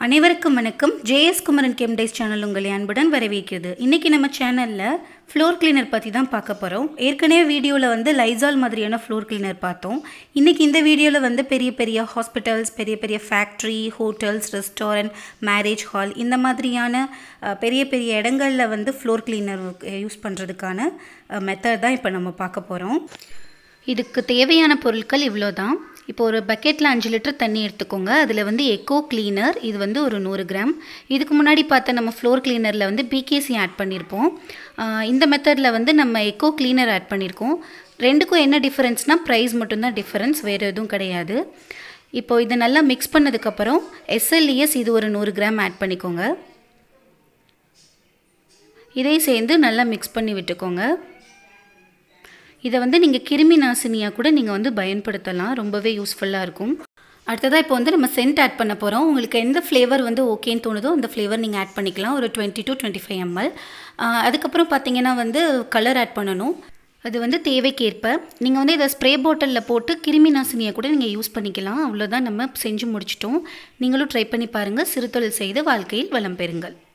அனைவருக்கும் வணக்கம் JS Kumaran கெம்டேஸ் channel உங்களை அன்புடன் வரவேற்கிறது இன்றைக்கி நம்ம சேனலில் ஃப்ளோர் கிளீனர் பற்றி தான் பார்க்க போகிறோம் ஏற்கனவே வீடியோவில் வந்து லைசால் மாதிரியான ஃப்ளோர் கிளீனர் பார்த்தோம் இன்றைக்கி இந்த வீடியோவில் வந்து பெரிய பெரிய ஹாஸ்பிட்டல்ஸ் பெரிய பெரிய factory hotels restaurant marriage hall இந்த மாதிரியான அஹ், பெரிய பெரிய இடங்களில் வந்து ஃப்ளோர் கிளீனர் யூஸ் பண்ணுறதுக்கான மெத்தட் தான் இப்போ நம்ம பார்க்க போகிறோம் இதுக்கு தேவையான பொருட்கள் இவ்வளோ தான் இப்போ ஒரு பக்கெட்டில் அஞ்சு லிட்டர் தண்ணி எடுத்துக்கோங்க அதில் வந்து எக்கோ கிளீனர் இது வந்து ஒரு நூறு கிராம் இதுக்கு முன்னாடி பார்த்த நம்ம ஃப்ளோர் கிளீனரில் வந்து பிகேசி ஆட் பண்ணியிருப்போம் ஆஹ் இந்த மெத்தடில் வந்து நம்ம எக்கோ கிளீனர் ஆட் பண்ணியிருக்கோம் ரெண்டுக்கும் என்ன டிஃப்ரென்ஸ்னால் ப்ரைஸ் மட்டும்தான் டிஃப்ரென்ஸ் வேறு எதுவும் கிடையாது இப்போ இதை நல்லா மிக்ஸ் பண்ணதுக்கப்புறம் எஸ்எல்இஎஸ் இது ஒரு நூறு கிராம் ஆட் பண்ணிக்கோங்க இதை சேர்ந்து நல்லா மிக்ஸ் பண்ணி விட்டுக்கோங்க இதை வந்து நீங்கள் கிருமி நாசினியாக கூட நீங்கள் வந்து பயன்படுத்தலாம் ரொம்பவே யூஸ்ஃபுல்லாக இருக்கும் அடுத்ததாக இப்போ வந்து நம்ம சென்ட் ஆட் பண்ண போகிறோம் உங்களுக்கு எந்த ஃப்ளேவர் வந்து ஓகேன்னு தோணுதோ அந்த ஃப்ளேவர் நீங்கள் ஆட் பண்ணிக்கலாம் ஒரு twenty to twenty five ml அதுக்கப்புறம் பார்த்தீங்கன்னா வந்து கலர் ஆட் பண்ணணும் அது வந்து தேவைக்கேற்ப நீங்கள் வந்து இதை ஸ்ப்ரே பாட்டிலில் போட்டு கிருமி நாசினியை கூட நீங்கள் யூஸ் பண்ணிக்கலாம் அவ்வளோதான் நம்ம செஞ்சு முடிச்சிட்டோம் நீங்களும் ட்ரை பண்ணி பாருங்கள் சிறுதொழில் செய்து வாழ்க்கையில் வளம் பெறுங்கள்